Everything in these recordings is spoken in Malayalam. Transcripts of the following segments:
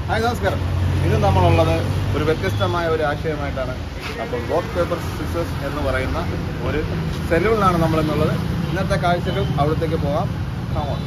ഹായ് നമസ്കാരം ഇന്ന് നമ്മളുള്ളത് ഒരു വ്യത്യസ്തമായ ഒരു ആശയമായിട്ടാണ് അപ്പോൾ റോക്ക് പേപ്പർ സിസേഴ്സ് എന്ന് പറയുന്ന ഒരു സെലൂണിലാണ് നമ്മളെന്നുള്ളത് ഇന്നത്തെ കാഴ്ചകൾ അവിടത്തേക്ക് പോകാം കാമോൺ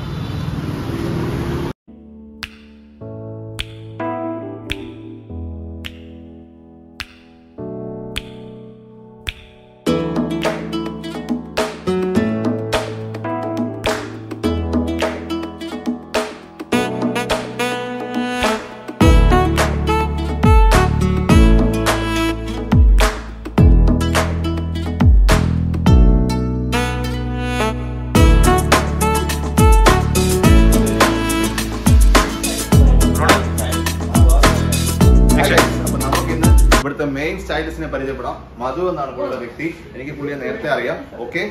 അപ്പൊ നമുക്കിന്ന് ഇവിടുത്തെ മെയിൻ സ്റ്റൈലിസ്റ്റിനെ പരിചയപ്പെടാം മധു എന്നാണ് പുള്ളിയുടെ വ്യക്തി എനിക്ക് പുള്ളിയെ നേരത്തെ അറിയാം ഓക്കെ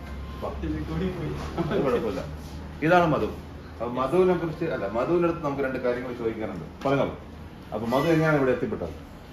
കുഴപ്പമില്ല ഇതാണ് മധു അപ്പൊ മധുവിനെ കുറിച്ച് അല്ല മധുവിന്റെ അടുത്ത് നമുക്ക് രണ്ട് കാര്യങ്ങൾ ചോദിക്കാനുണ്ട് പറഞ്ഞോളൂ അപ്പൊ മധു എങ്ങനെയാണ് ഇവിടെ എത്തിപ്പെട്ടത്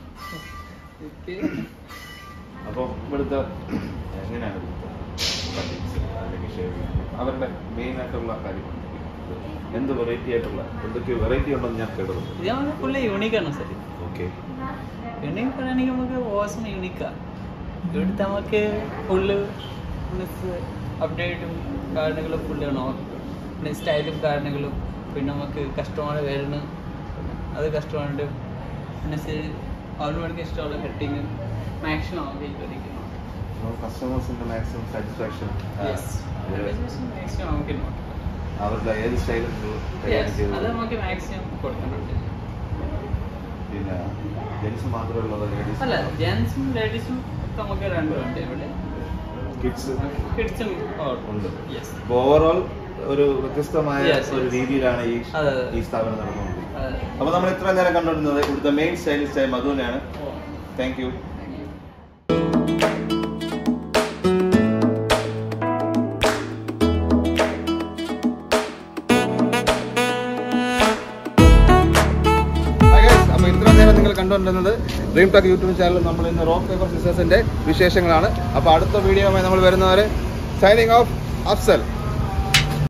അപ്പൊ ഇവിടുത്തെ എങ്ങനെയാണ് ഇവിടുത്തെ cutings അല്ലെങ്കിൽ shaving? അവരുടെ മെയിൻ ആയിട്ടുള്ള കാര്യം എന്ത് വെറൈറ്റി ആയിട്ടുള്ള എന്തൊക്കെ വെറൈറ്റി ഉണ്ടെന്ന് ഞാൻ കേട്ടത് ഇത് നമുക്ക് ഫുള്ള് യൂണിക്കാണ് സർ ഓക്കെ യൂണിക് പറയുകയാണെങ്കിൽ നമുക്ക് വാസും യൂണിക്കാണ് ഇവിടുത്തെ നമുക്ക് ഫുള്ള് മീൻസ് അപ്ഡേറ്റും കാരണങ്ങളും ഫുള്ള് ആണ് പിന്നെ സ്റ്റൈലും കാരണങ്ങളും പിന്നെ നമുക്ക് കസ്റ്റമർ വരുന്നു അത് കസ്റ്റമറുടെ പിന്നെ അവർക്ക് ഇഷ്ടമുള്ള കട്ടിങ് മാക്സിമം ആഗ്രഹിക്കുന്നു കസ്റ്റമേഴ്സിന്റെ മാക്സിമം സാറ്റിസ്ഫാക്ഷൻ മാക്സിമം നമുക്ക് നോക്കാം അവരുടെ ഏത് സ്റ്റൈലും Yes, അത് നമുക്ക് മാക്സിമം കൊടുക്കുന്നുണ്ട് പിന്നെ ജെൻസ് മാത്രമുള്ളത് ലേഡീസ് അല്ല ജെൻസും ലേഡീസും ഒക്കെ നമുക്ക് രണ്ടുമുണ്ട് ഇവിടെ കിഡ്സ് കിഡ്സും ഉണ്ട് യെസ് അപ്പൊ ഓവറോൾ ഒരു വ്യത്യസ്തമായ Yes, ഒരു yes. രീതിയിലാണ് ഈ അതെ, അതെ. ഈ സ്ഥാപനം നടന്നുകൊണ്ടിരിക്കുന്നത് അപ്പൊ നമ്മൾ ഇത്ര നേരം കണ്ടുകൊണ്ടിരുന്നത് ഇവിടുത്തെ മെയിൻ സ്റ്റൈലിസ്റ്റ് മധുവിനെയാണ് താങ്ക് യു അപ്പോൾ ഇത്ര നേരം നിങ്ങൾ കണ്ടുകൊണ്ടിരുന്നത് ഡ്രീം ടാക്ക് യൂട്യൂബ് ചാനൽ നമ്മൾ ഇന്ന് റോക്ക് പേപ്പർ സിസ്റ്റേഴ്സിന്റെ വിശേഷങ്ങളാണ് അപ്പോൾ അടുത്ത വീഡിയോയുമായി നമ്മൾ വരുന്നവരെ സൈനിങ് ഓഫ് അഫ്സൽ